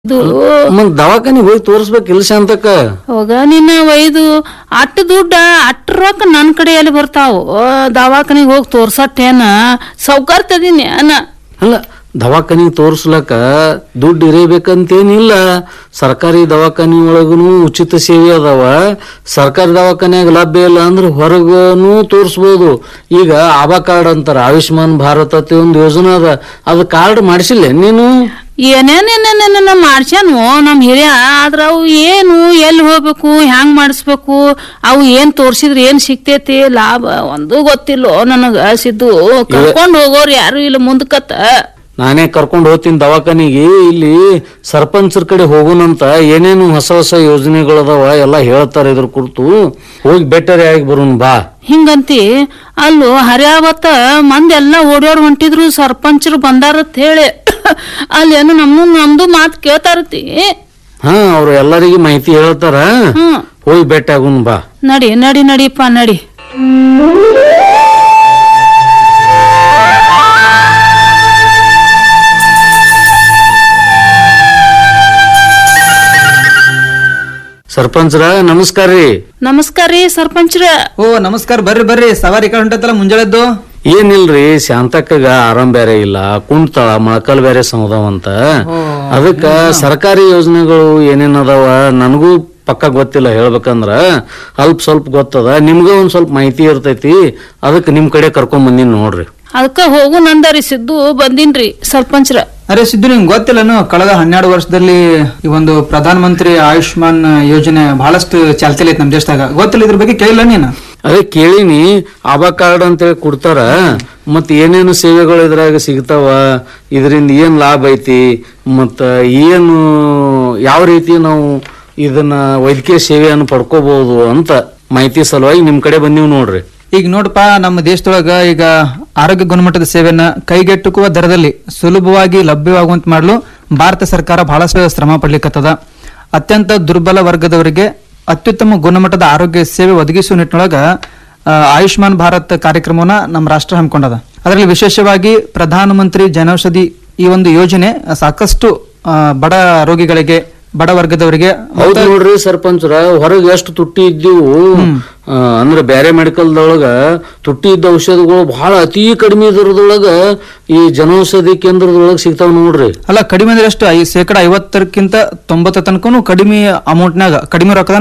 ಇದು ಮತ್ ದವಾಖಾನಿಗೆ ಹೋಗಿ ತೋರಿಸ್ಬೇಕಿಲ್ಲ ಶಾಂತಕ್ಕ ಅವಾಗ ನಿನ್ನ ಒಯ್ದು ಅಟ್ಟ ದುಡ್ಡ ಅಟ್ಟ ರೊಕ್ಕ ನನ್ನ ಕಡೆ ಎಲ್ಲಿ ಬರ್ತಾವು ದವಾಖಾನಿಗೆ ಹೋಗಿ ತೋರ್ಸಟ್ಟೇನ ಸೌಕರ್ತದೀನಿ ಅನ್ನ ಅಲ್ಲ ದವಾಖಾನಿಗೆ ತೋರಿಸ್ಲಕ್ಕ ದುಡ್ಡು ಇರೇಬೇಕಂತೇನಿಲ್ಲ ಸರ್ಕಾರಿ ದವಾಖಾನಿ ಒಳಗೂ ಉಚಿತ ಸೇವೆ ಅದಾವ ಸರ್ಕಾರಿ ದವಾಖಾನ್ಯಾಗ ಲಭ್ಯ ಇಲ್ಲ ಅಂದ್ರೆ ಹೊರಗನು ತೋರಿಸ್ಬೋದು ಈಗ ಆಭಾ ಕಾರ್ಡ್ ಅಂತಾರ ಆಯುಷ್ಮಾನ್ ಭಾರತ್ ಅಂತ ಒಂದು ಯೋಜನೆ ಅದ ಅದು ಕಾರ್ಡ್ ಮಾಡಿಸಿಲ್ಲ ನೀನು ಏನೇನೇನೇನೇನ ಮಾಡ್ಸ್ಯಾನು ನಮ್ಮ ಹಿರಿಯ ಆದ್ರ ಅವು ಏನು ಎಲ್ಲಿ ಹೋಗ್ಬೇಕು ಹ್ಯಾಂಗ್ ಮಾಡಿಸ್ಬೇಕು ಅವು ಏನ್ ತೋರ್ಸಿದ್ರೆ ಏನ್ ಸಿಗ್ತೈತಿ ಲಾಭ ಒಂದು ಗೊತ್ತಿಲ್ಲೋ ನನಗ ಸಿದ್ದು ಕರ್ಕೊಂಡ್ ಹೋಗೋರು ಯಾರು ಇಲ್ಲ ಮುಂದಕತ್ತ ನಾನೇ ಕರ್ಕೊಂಡು ಹೋಗ್ತೀನಿ ದವಾಖಾನಿಗೆ ಇಲ್ಲಿ ಸರ್ಪಂಚರ ಕಡೆ ಹೋಗೋಣಂತ ಏನೇನು ಹೊಸ ಹೊಸ ಯೋಜನೆಗಳದಾವ ಎಲ್ಲ ಹೇಳ್ತಾರೆ ಇದ್ರ ಕುರಿತು ಹೋಗಿ ಬೆಟ್ಟರೆ ಆಗಿ ಬರೋಣ ಬಾ ಹಿಂಗಂತಿ ಅಲ್ಲೂ ಹರ್ಯಾವತ್ತ ಮಂದಿ ಎಲ್ಲ ಓಡ್ಯಾಡ್ ಹೊಂಟಿದ್ರು ಸರ್ಪಂಚರು ಬಂದಾರತ್ ಹೇಳಿ ಅಲ್ಲೇನು ನಮ್ನು ನಮ್ದು ಮಾತು ಕೇಳ್ತಾರತಿ ಹಾ ಅವ್ರು ಎಲ್ಲರಿಗೆ ಮಾಹಿತಿ ಹೇಳ್ತಾರ ಹ್ಮ್ ಹೋಗಿ ಭೇಟಿ ಆಗೋಣ ಬಾ ನಡಿ ನಡಿ ನಡಿಪ್ಪ ನಡಿ ಸರ್ಪಂಚ್ರ ನಮಸ್ಕಾರ ರೀ ನಮಸ್ಕಾರ ರೀ ಸರ್ಪಂಚ್ರ ಓ ನಮಸ್ಕಾರ ಬರ್ರಿ ಬರ್ರಿ ಸವಾರಿ ಕಡೆ ಹೊಂಟತ್ತಲ್ಲ ಮುಂಜಾಳೆದ್ದು ಏನಿಲ್ರಿ ಶಾಂತಕ್ಕಗ ಆರಾಮ್ ಬೇರೆ ಇಲ್ಲ ಕುಂತಾಳ ಮೊಳಕಲ್ ಬೇರೆ ಸಮದವಂತ ಅದಕ್ಕ ಸರ್ಕಾರಿ ಯೋಜನೆಗಳು ಏನೇನ್ ಅದಾವ ನನಗೂ ಪಕ್ಕ ಗೊತ್ತಿಲ್ಲ ಹೇಳ್ಬೇಕಂದ್ರ ಅಲ್ಪ ಸ್ವಲ್ಪ ಗೊತ್ತದ ನಿಮ್ಗ ಒಂದ್ ಸ್ವಲ್ಪ ಮಾಹಿತಿ ಇರ್ತೈತಿ ಅದಕ್ಕೆ ನಿಮ್ ಕಡೆ ಕರ್ಕೊಂಡ್ ಬಂದಿನಿ ನೋಡ್ರಿ ಅದಕ್ಕ ಹೋಗು ನಂದರಿ ಸಿದ್ದು ಬಂದಿನ್ರಿ ಸರ್ಪಂಚ್ರ ಅರೆ ಸಿದ್ದು ನಿಮ್ಗೆ ಗೊತ್ತಿಲ್ಲನು ಕಳೆದ ಹನ್ನೆರಡು ವರ್ಷದಲ್ಲಿ ಈ ಒಂದು ಪ್ರಧಾನ ಮಂತ್ರಿ ಆಯುಷ್ಮಾನ್ ಯೋಜನೆ ಬಹಳಷ್ಟು ಚಾಲ್ತಿಯಲ್ಲಿ ಐತೆ ನಮ್ಮ ದೇಶದಾಗ ಗೊತ್ತಿಲ್ಲ ಇದ್ರ ಬಗ್ಗೆ ಕೇಳಿಲ್ಲ ನೀನು ಅದೇ ಕೇಳಿನಿ ಆಭಾ ಕಾರ್ಡ್ ಅಂತೇಳಿ ಕೊಡ್ತಾರ ಮತ್ ಏನೇನು ಸೇವೆಗಳು ಇದ್ರಾಗ ಸಿಗ್ತಾವ ಇದರಿಂದ ಏನ್ ಲಾಭ ಐತಿ ಮತ್ತ ಏನು ಯಾವ ರೀತಿ ನಾವು ಇದನ್ನ ವೈದ್ಯಕೀಯ ಸೇವೆಯನ್ನು ಪಡ್ಕೋಬಹುದು ಅಂತ ಮಾಹಿತಿ ಸಲುವಾಗಿ ನಿಮ್ ಕಡೆ ಬಂದೀವಿ ನೋಡ್ರಿ ಈಗ ನೋಡಪ್ಪ ನಮ್ಮ ದೇಶದೊಳಗ ಈಗ ಆರೋಗ್ಯ ಗುಣಮಟ್ಟದ ಸೇವೆಯನ್ನ ಕೈಗೆಟುಕುವ ದರದಲ್ಲಿ ಸುಲಭವಾಗಿ ಲಭ್ಯವಾಗುವಂತ ಮಾಡಲು ಭಾರತ ಸರ್ಕಾರ ಬಹಳಷ್ಟು ಶ್ರಮ ಪಡ್ಲಿಕ್ಕತ್ತದ ಅತ್ಯಂತ ದುರ್ಬಲ ವರ್ಗದವರಿಗೆ ಅತ್ಯುತ್ತಮ ಗುಣಮಟ್ಟದ ಆರೋಗ್ಯ ಸೇವೆ ಒದಗಿಸುವ ನಿಟ್ಟಿನೊಳಗ ಆ, ಆಯುಷ್ಮಾನ್ ಭಾರತ್ ಕಾರ್ಯಕ್ರಮವನ್ನ ನಮ್ಮ ರಾಷ್ಟ್ರ ಹಮ್ಮಿಕೊಂಡದ ಅದರಲ್ಲಿ ವಿಶೇಷವಾಗಿ ಪ್ರಧಾನ ಮಂತ್ರಿ ಜನೌಷಧಿ ಈ ಒಂದು ಯೋಜನೆ ಸಾಕಷ್ಟು ಆ, ಬಡ ರೋಗಿಗಳಿಗೆ ಬಡ ವರ್ಗದವರಿಗೆ ಹೌದು ನೋಡ್ರಿ ಸರ್ಪಂಚ್ರ ಹೊರಗೆ ಎಷ್ಟು ತುಟ್ಟಿ ಇದ್ದೀವು ಆ, ಅಂದ್ರೆ ಬೇರೆ ಮೆಡಿಕಲ್ದೊಳಗ ತುಟ್ಟಿ ಇದ್ದ ಔಷಧಗಳು ಬಹಳ ಅತಿ ಕಡಿಮೆ ದರದೊಳಗ ಈ ಜನೌಷಧಿ ಕೇಂದ್ರದೊಳಗ ಸಿಗ್ತಾವ ನೋಡ್ರಿ ಅಲ್ಲ ಕಡಿಮೆ ಅಂದ್ರೆ ಎಷ್ಟು ಐ- ಶೇಕಡ ಐವತ್ತಕ್ಕಿಂತ ತೊಂಬತ್ತ ತನಕನು ಕಡಿಮೆ ಅಮೌಂಟ್ನಾಗ ಕಡಿಮೆ ರೊಕ್ಕದ